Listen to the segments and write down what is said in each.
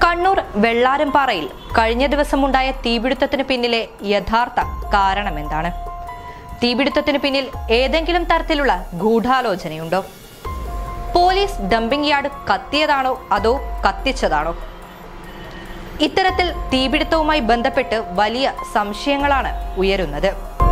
കണ്ണൂർ വെള്ളാരംപാറയിൽ കഴിഞ്ഞ ദിവസമുണ്ടായ തീപിടുത്തത്തിന് പിന്നിലെ യഥാർത്ഥ കാരണം എന്താണ് തീപിടുത്തത്തിന് പിന്നിൽ ഏതെങ്കിലും തരത്തിലുള്ള ഗൂഢാലോചനയുണ്ടോ പോലീസ് ഡംപിംഗ് യാർഡ് കത്തിയതാണോ അതോ കത്തിച്ചതാണോ ഇത്തരത്തിൽ തീപിടുത്തവുമായി ബന്ധപ്പെട്ട് വലിയ സംശയങ്ങളാണ് ഉയരുന്നത്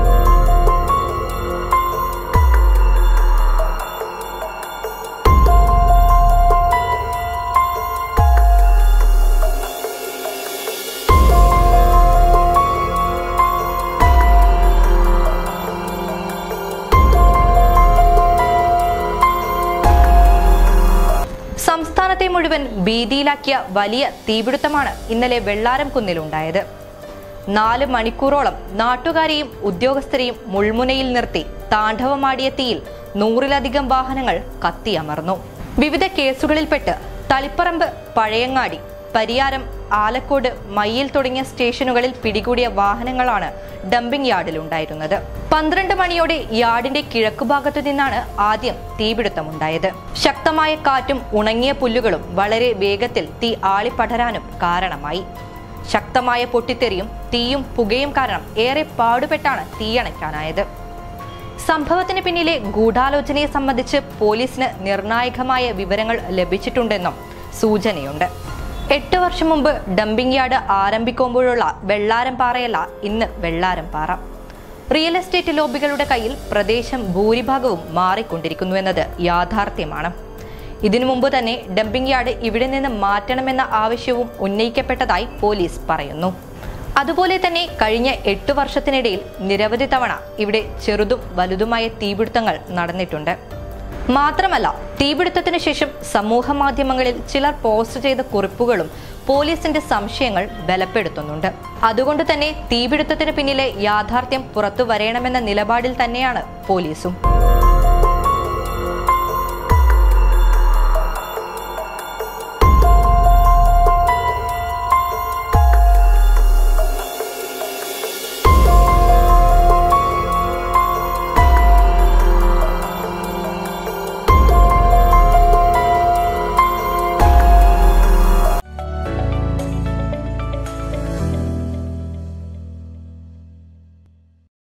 സംസ്ഥാനത്തെ മുഴുവൻ ഭീതിയിലാക്കിയ വലിയ തീപിടുത്തമാണ് ഇന്നലെ വെള്ളാരം കുന്നിലുണ്ടായത് നാല് മണിക്കൂറോളം നാട്ടുകാരെയും ഉദ്യോഗസ്ഥരെയും മുൾമുനയിൽ നിർത്തി താണ്ഡവമാടിയ തീയിൽ നൂറിലധികം വാഹനങ്ങൾ കത്തിയമർന്നു വിവിധ കേസുകളിൽപ്പെട്ട് തളിപ്പറമ്പ് പഴയങ്ങാടി പരിയാരം ആലക്കോട് മയ്യിൽ തുടങ്ങിയ സ്റ്റേഷനുകളിൽ പിടികൂടിയ വാഹനങ്ങളാണ് ഡംപിംഗ് യാർഡിൽ ഉണ്ടായിരുന്നത് പന്ത്രണ്ട് മണിയോടെ യാർഡിന്റെ കിഴക്കുഭാഗത്തു നിന്നാണ് ആദ്യം തീപിടുത്തമുണ്ടായത് ശക്തമായ കാറ്റും ഉണങ്ങിയ പുല്ലുകളും വളരെ വേഗത്തിൽ തീ ആളിപ്പടരാനും കാരണമായി ശക്തമായ പൊട്ടിത്തെറിയും തീയും പുകയും കാരണം ഏറെ പാടുപെട്ടാണ് തീയണയ്ക്കാനായത് സംഭവത്തിന് പിന്നിലെ ഗൂഢാലോചനയെ സംബന്ധിച്ച് പോലീസിന് നിർണായകമായ വിവരങ്ങൾ ലഭിച്ചിട്ടുണ്ടെന്നും സൂചനയുണ്ട് എട്ട് വർഷം മുമ്പ് ഡംപിംഗ് യാർഡ് ആരംഭിക്കുമ്പോഴുള്ള വെള്ളാരം പാറയല്ല ഇന്ന് വെള്ളാരം പാറ റിയൽ എസ്റ്റേറ്റ് ലോബികളുടെ കയ്യിൽ പ്രദേശം ഭൂരിഭാഗവും മാറിക്കൊണ്ടിരിക്കുന്നുവെന്നത് യാഥാർത്ഥ്യമാണ് ഇതിനു മുമ്പ് തന്നെ ഡംപിംഗ് യാർഡ് ഇവിടെ നിന്ന് മാറ്റണമെന്ന ആവശ്യവും ഉന്നയിക്കപ്പെട്ടതായി പോലീസ് പറയുന്നു അതുപോലെ തന്നെ കഴിഞ്ഞ എട്ട് വർഷത്തിനിടയിൽ നിരവധി തവണ ഇവിടെ ചെറുതും വലുതുമായ തീപിടുത്തങ്ങൾ നടന്നിട്ടുണ്ട് മാത്രമല്ല തീപിടുത്തത്തിന് ശേഷം സമൂഹ മാധ്യമങ്ങളിൽ ചിലർ പോസ്റ്റ് ചെയ്ത കുറിപ്പുകളും പോലീസിന്റെ സംശയങ്ങൾ ബലപ്പെടുത്തുന്നുണ്ട് അതുകൊണ്ട് തന്നെ തീപിടുത്തത്തിന് പിന്നിലെ യാഥാർത്ഥ്യം പുറത്തു വരണമെന്ന നിലപാടിൽ തന്നെയാണ് പോലീസും